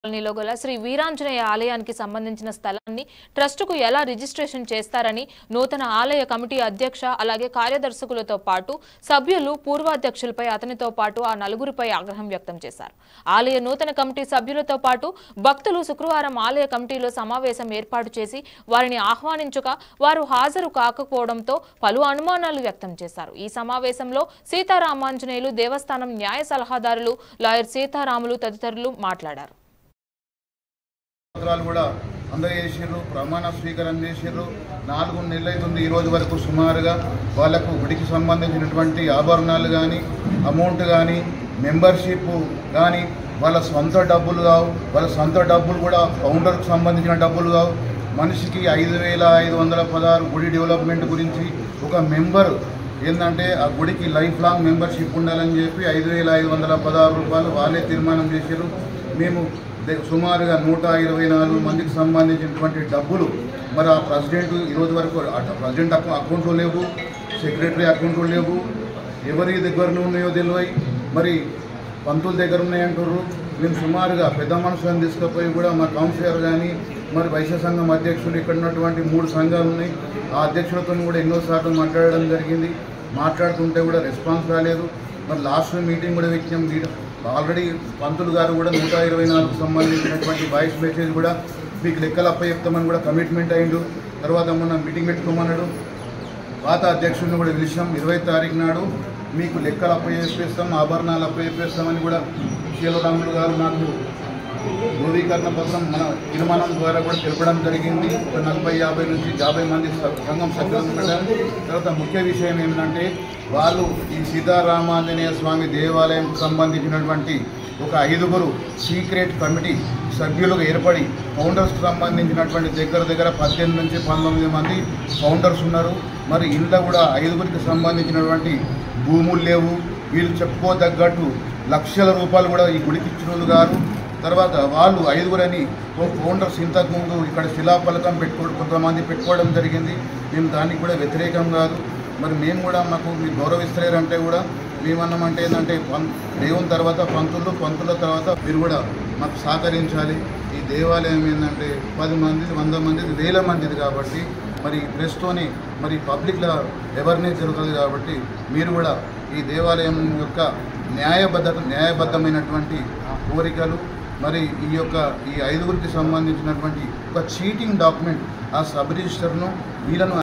కాలనీలో గల శ్రీ వీరాంజనేయ ఆలయానికి సంబంధించిన స్థలాన్ని ట్రస్టుకు ఎలా రిజిస్ట్రేషన్ చేస్తారని నూతన ఆలయ కమిటీ అధ్యక్ష అలాగే కార్యదర్శకులతో పాటు సభ్యులు పూర్వాధ్యక్షులపై అతనితో పాటు ఆ నలుగురిపై ఆగ్రహం వ్యక్తం చేశారు ఆలయ నూతన కమిటీ సభ్యులతో పాటు భక్తులు శుక్రవారం ఆలయ కమిటీలో సమావేశం ఏర్పాటు చేసి వారిని ఆహ్వానించగా వారు హాజరు కాకపోవడంతో పలు అనుమానాలు వ్యక్తం చేశారు ఈ సమావేశంలో సీతారామాంజనేయులు దేవస్థానం న్యాయ సలహాదారులు లాయర్ సీతారాములు తదితరులు మాట్లాడారు పత్రాలు కూడా అందజేసిర్రు ప్రమాణ స్వీకారం చేసిర్రు నాలుగు నెలలు అవుతుంది ఈ రోజు వరకు సుమారుగా వాళ్ళకు గుడికి సంబంధించినటువంటి ఆభరణాలు కానీ అమౌంట్ కానీ మెంబర్షిప్ కానీ వాళ్ళ సొంత డబ్బులు కావు వాళ్ళ సొంత డబ్బులు కూడా ఫౌండర్కి సంబంధించిన డబ్బులు కావు మనిషికి ఐదు వేల ఐదు వందల పదహారు గుడి డెవలప్మెంట్ గురించి ఒక మెంబర్ ఏంటంటే ఆ గుడికి లైఫ్ లాంగ్ మెంబర్షిప్ ఉండాలని చెప్పి ఐదు వేల ఐదు వందల పదహారు రూపాయలు వాళ్ళే తీర్మానం చేశారు మేము దే- సుమారుగా నూట ఇరవై నాలుగు మందికి సంబంధించినటువంటి డబ్బులు మరి ఆ ప్రెసిడెంట్ ఈరోజు వరకు అట- ప్రెసిడెంట్ అకౌ అకౌంట్లు లేవు సెక్రటరీ అకౌంట్లు లేవు ఎవరి దగ్గర ఉన్నాయో తెలియదు మరి పంతుల దగ్గర ఉన్నాయంటారు మేము సుమారుగా పెద్ద మనుషులను తీసుకుపోయి కూడా మా కౌన్సిలర్ కానీ మరి వైశ్య సంఘం అధ్యక్షులు ఇక్కడ ఉన్నటువంటి మూడు సంఘాలు ఉన్నాయి ఆ అధ్యక్షులతో కూడా ఎన్నోసార్లు మాట్లాడడం జరిగింది మాట్లాడుతుంటే కూడా రెస్పాన్స్ రాలేదు మరి లాస్ట్ మీటింగ్ కూడా పెట్టినాం లీడర్ ఆల్రెడీ పంతులు గారు కూడా నూట ఇరవై నాలుగు సంబంధించినటువంటి వాయిస్ మెసేజ్ కూడా మీకు లెక్కలు అప్పచెప్తామని కూడా కమిట్మెంట్ అయిండు తర్వాత మొన్న మీటింగ్ పెట్టుకోమన్నాడు పాత అధ్యక్షుడిని కూడా పిలిచాం ఇరవై తారీఖు నాడు మీకు లెక్కలు అప్పచెప్పేస్తాం ఆభరణాలు అప్పచెప్పేస్తామని కూడా శీలరాములు గారు నాకు ధృవీకరణ పత్రం మన తీర్మానం ద్వారా కూడా తెలపడం జరిగింది ఒక నలభై యాభై నుంచి యాభై మంది స- సంఘం సభ్యులు ఉన్నారు తర్వాత ముఖ్య విషయం ఏంటంటే వాళ్ళు ఈ సీతారామాంజనేయ స్వామి దేవాలయంకు సంబంధించినటువంటి ఒక ఐదుగురు సీక్రెట్ కమిటీ సభ్యులుగా ఏర్పడి ఫౌండర్స్కి సంబంధించినటువంటి దగ్గర దగ్గర పద్దెనిమిది నుంచి పంతొమ్మిది మంది ఫౌండర్స్ ఉన్నారు మరి ఇంట్లో కూడా ఐదుగురికి సంబంధించినటువంటి భూములు లేవు వీళ్ళు చెప్పుకోదగ్గట్టు లక్షల రూపాయలు కూడా ఈ గుడికి ఇచ్చిన గారు తర్వాత వాళ్ళు ఐదుగురని ఓ ఫౌండర్స్ ఇంతకుముందు ఇక్కడ శిలాఫలకం పెట్టుకోవడం కొంతమంది పెట్టుకోవడం జరిగింది మేము దానికి కూడా వ్యతిరేకం కాదు మరి మేము కూడా మాకు మీరు గౌరవిస్తలేరంటే కూడా మేమన్నామంటే ఏంటంటే పం దేవుని తర్వాత పంతులు పంతుల తర్వాత మీరు కూడా మాకు సహకరించాలి ఈ దేవాలయం ఏంటంటే పది మంది వంద మంది వేల మందిది కాబట్టి మరి ప్రెస్తోని మరి పబ్లిక్లో అవేర్నెస్ జరుగుతుంది కాబట్టి మీరు కూడా ఈ దేవాలయం యొక్క న్యాయబద్ధ న్యాయబద్ధమైనటువంటి కోరికలు మరి ఈ యొక్క ఈ ఐదుగురికి సంబంధించినటువంటి ఒక చీటింగ్ డాక్యుమెంట్ ఆ సబ్ రిజిస్టర్ను వీళ్ళను